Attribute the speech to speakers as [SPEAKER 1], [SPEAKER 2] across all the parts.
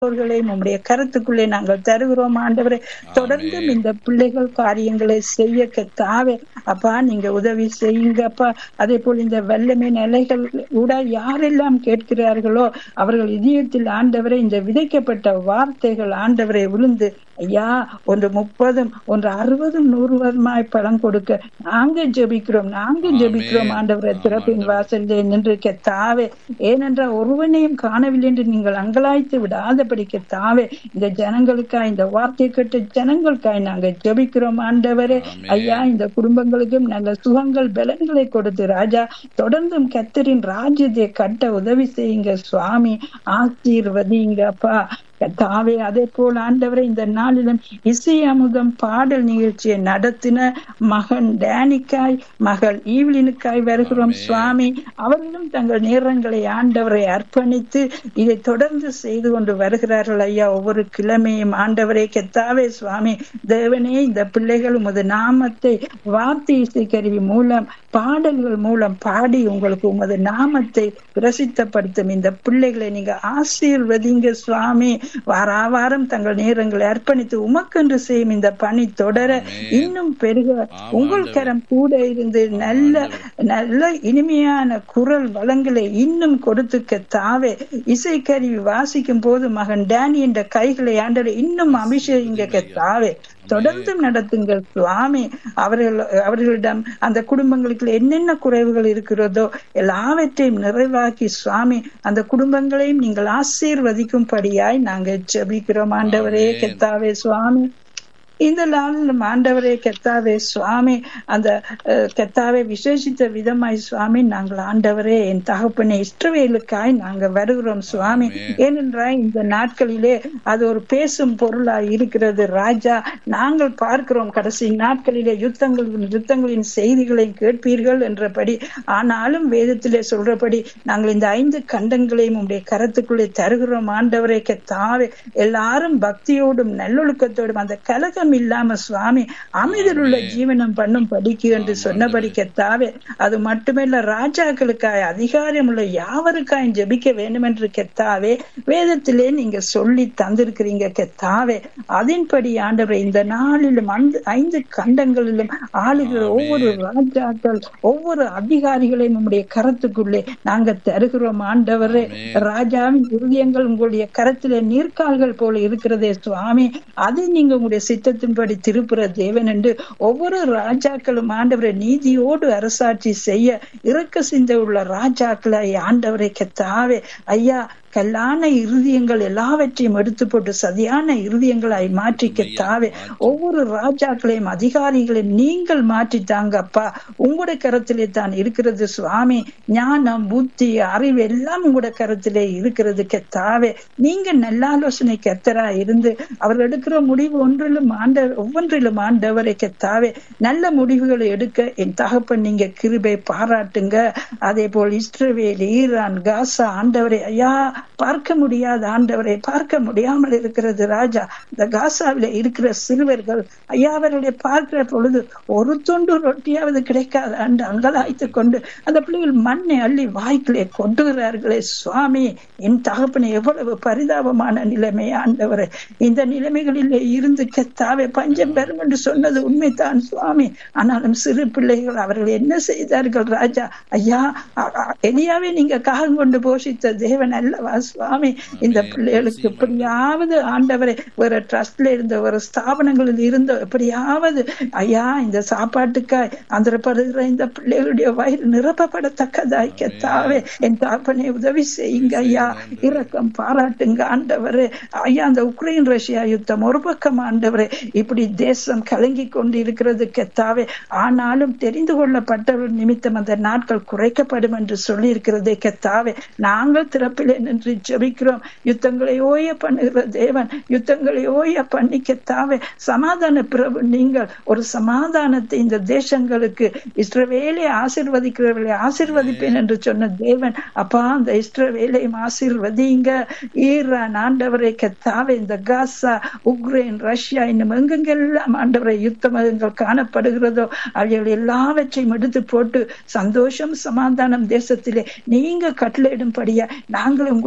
[SPEAKER 1] பெற்றோர்களையும் உம்முடைய கருத்துக்குள்ளே நாங்கள் தருகிறோம் ஆண்டவரே தொடர்ந்தும் இந்த பிள்ளைகள் காரியங்களை செய்ய கத்தாவே அப்பா நீங்க உதவி செய்யுங்கப்பா அதே போல் இந்த வல்லமை நிலைகள் கூட யாரெல்லாம் கேட்கிறார்களோ அவர்கள் இதயத்தில் ஆண்டவரை இந்த விதைக்கப்பட்ட வார்த்தைகள் ஆண்டவரை விழுந்து ஐயா ஒன்று முப்பதும் ஒன்று அறுபதும் நூறுவதுமாய் பழம் கொடுக்க நாங்க ஜெபிக்கிறோம் நாங்க ஜெபிக்கிறோம் ஆண்டவரை திறப்பின் வாசலில் நின்று கத்தாவே ஏனென்றால் ஒருவனையும் காணவில்லை என்று நீங்கள் அங்கலாய்த்து விடாதபடிக்க தாவே இந்த ஜனங்களுக்காய் இந்த வார்த்தை கேட்ட ஜனங்களுக்காய் நாங்க ஜெபிக்கிறோம் ஆண்டவரே ஐயா இந்த குடும்பங்களுக்கும் நல்ல சுகங்கள் பலன்களை கொடுத்து ராஜா தொடர்ந்தும் கத்தரின் ராஜ்யத்தை கட்ட உதவி செய்யுங்க சுவாமி ஆசீர்வதிங்க அப்பா தாவே அதே போல் ஆண்டவரை இந்த நாளிலும் இசை அமுதம் பாடல் நிகழ்ச்சியை நடத்தின மகன் டேனிக்காய் மகள் ஈவ்லினுக்காய் வருகிறோம் சுவாமி அவர்களும் தங்கள் நேரங்களை ஆண்டவரை அர்ப்பணித்து இதை தொடர்ந்து செய்து கொண்டு வருகிறார்கள் ஐயா ஒவ்வொரு கிழமையும் ஆண்டவரை கெத்தாவே சுவாமி தேவனே இந்த பிள்ளைகள் உமது நாமத்தை வார்த்தை இசை கருவி மூலம் பாடல்கள் மூலம் பாடி உங்களுக்கு உமது நாமத்தை பிரசித்தப்படுத்தும் இந்த பிள்ளைகளை நீங்க ஆசீர்வதிங்க சுவாமி வாராவாரம் தங்கள் நேரங்களை அர்ப்பணித்து உமக்கென்று செய்யும் இந்த பணி தொடர இன்னும் பெருக உங்கள் கரம் கூட இருந்து நல்ல நல்ல இனிமையான குரல் வளங்களை இன்னும் கொடுத்துக்க தாவே இசைக்கருவி வாசிக்கும் போது மகன் டேனி என்ற கைகளை ஆண்டரை இன்னும் அபிஷேகிங்க தாவே தொடர்ந்தும் நடத்துங்கள் சுவாமி அவர்கள் அவர்களிடம் அந்த குடும்பங்களுக்கு என்னென்ன குறைவுகள் இருக்கிறதோ எல்லாவற்றையும் நிறைவாக்கி சுவாமி அந்த குடும்பங்களையும் நீங்கள் ஆசீர்வதிக்கும்படியாய் நாங்கள் ஜபிக்கிறோம் ஆண்டவரே கெத்தாவே சுவாமி இந்த நாளில் ஆண்டவரே கெத்தாவே சுவாமி அந்த கெத்தாவே விசேஷித்த விதமாய் சுவாமி நாங்கள் ஆண்டவரே என் தகப்பனை இஷ்டவேலுக்காய் நாங்க வருகிறோம் சுவாமி ஏனென்றால் இந்த நாட்களிலே அது ஒரு பேசும் பொருளாய் இருக்கிறது ராஜா நாங்கள் பார்க்கிறோம் கடைசி நாட்களிலே யுத்தங்களின் யுத்தங்களின் செய்திகளை கேட்பீர்கள் என்றபடி ஆனாலும் வேதத்திலே சொல்றபடி நாங்கள் இந்த ஐந்து கண்டங்களையும் உடைய கரத்துக்குள்ளே தருகிறோம் ஆண்டவரே கெத்தாவே எல்லாரும் பக்தியோடும் நல்லொழுக்கத்தோடும் அந்த கலகம் இல்லாம சுவாமி அமைதியுள்ள ஜீவனம் பண்ணும் படிக்கு என்று சொன்னபடி கெத்தாவே அது மட்டுமல்ல ராஜாக்களுக்காய் அதிகாரம் உள்ள யாவருக்காய் ஜபிக்க வேண்டும் என்று கெத்தாவே வேதத்திலே நீங்க சொல்லி தந்திருக்கிறீங்க கெத்தாவே அதன்படி ஆண்டவரை இந்த நாளிலும் அந்த ஐந்து கண்டங்களிலும் ஆளுகிற ஒவ்வொரு ராஜாக்கள் ஒவ்வொரு அதிகாரிகளையும் உங்களுடைய கரத்துக்குள்ளே நாங்க தருகிறோம் ஆண்டவரே ராஜாவின் இருதயங்கள் உங்களுடைய கரத்திலே நீர்க்கால்கள் போல இருக்கிறதே சுவாமி அது நீங்க உங்களுடைய சித்தத்தை சித்தத்தின்படி திருப்புற தேவன் என்று ஒவ்வொரு ராஜாக்களும் ஆண்டவரை நீதியோடு அரசாட்சி செய்ய இறக்க சிந்தை உள்ள ராஜாக்களை ஆண்டவரை கெத்தாவே ஐயா கல்லான இருதயங்கள் எல்லாவற்றையும் எடுத்து போட்டு சதியான இருதயங்களாய் மாற்றிக்க தாவே ஒவ்வொரு ராஜாக்களையும் அதிகாரிகளையும் நீங்கள் மாற்றித்தாங்க அப்பா உங்களுடைய கரத்திலே தான் இருக்கிறது சுவாமி ஞானம் புத்தி அறிவு எல்லாம் உங்களுடைய கரத்திலே இருக்கிறது கெத்தாவே நீங்க நல்ல ஆலோசனை கெத்தரா இருந்து அவர் எடுக்கிற முடிவு ஒன்றிலும் ஆண்ட ஒவ்வொன்றிலும் ஆண்டவரை கெத்தாவே நல்ல முடிவுகளை எடுக்க என் தகப்பன் நீங்க கிருபை பாராட்டுங்க அதே போல் இஸ்ரவேல் ஈரான் காசா ஆண்டவரை ஐயா பார்க்க முடியாத ஆண்டவரை பார்க்க முடியாமல் இருக்கிறது ராஜா இந்த காசாவில இருக்கிற சிறுவர்கள் ஐயா அவர்களை பார்க்கிற பொழுது ஒரு தொண்டு ரொட்டியாவது கிடைக்காத அண்டு அங்கலாய்த்து கொண்டு அந்த பிள்ளைகள் மண்ணை அள்ளி வாய்க்கிலே கொண்டுகிறார்களே சுவாமி என் தகப்பனை எவ்வளவு பரிதாபமான நிலைமை ஆண்டவரை இந்த நிலைமைகளில் இருந்து கெத்தாவே பஞ்சம் பெறும் என்று சொன்னது உண்மைதான் சுவாமி ஆனாலும் சிறு பிள்ளைகள் அவர்கள் என்ன செய்தார்கள் ராஜா ஐயா எலியாவே நீங்க காகம் கொண்டு போஷித்த தேவன் அல்லவா சுவாமி இந்த பிள்ளைகளுக்கு எப்படியாவது ஆண்டவரை ஒரு ட்ரஸ்ட்ல இருந்த ஒரு ஸ்தாபனங்களில் இருந்த எப்படியாவது ஐயா இந்த சாப்பாட்டுக்காய் ஆந்திரப்படுகிற இந்த பிள்ளைகளுடைய வயிறு நிரப்பப்படத்தக்கதாய் கெத்தாவே என் தாப்பனை உதவி செய்யுங்க ஐயா இரக்கம் பாராட்டுங்க ஆண்டவரே ஐயா அந்த உக்ரைன் ரஷ்யா யுத்தம் ஒரு பக்கம் ஆண்டவரே இப்படி தேசம் கலங்கி கொண்டு இருக்கிறது கெத்தாவே ஆனாலும் தெரிந்து கொள்ளப்பட்டவர் நிமித்தம் அந்த நாட்கள் குறைக்கப்படும் என்று சொல்லி இருக்கிறதே கெத்தாவே நாங்கள் திறப்பிலே நின்று ஜபிக்கிறோம் யுத்தங்களை ஓய பண்ணுகிற தேவன் யுத்தங்களை ஓய பண்ணிக்கத்தாவே சமாதான பிரபு நீங்கள் ஒரு சமாதானத்தை இந்த தேசங்களுக்கு இஸ்ரவேலை ஆசிர்வதிக்கிறவர்களை ஆசிர்வதிப்பேன் என்று சொன்ன தேவன் அப்பா அந்த இஸ்ரவேலையும் ஆசிர்வதிங்க ஈரான் ஆண்டவரை கத்தாவே இந்த காசா உக்ரைன் ரஷ்யா இன்னும் எங்கெங்கெல்லாம் ஆண்டவரை யுத்த மதங்கள் காணப்படுகிறதோ அவைகள் எல்லாவற்றையும் எடுத்து போட்டு சந்தோஷம் சமாதானம் தேசத்திலே நீங்க கட்டளையிடும்படியா நாங்கள் உங்களுடைய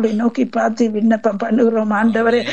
[SPEAKER 1] உங்களை நோக்கி பார்த்து விண்ணப்பம் பண்ணுகிறோம் ஆண்டவரே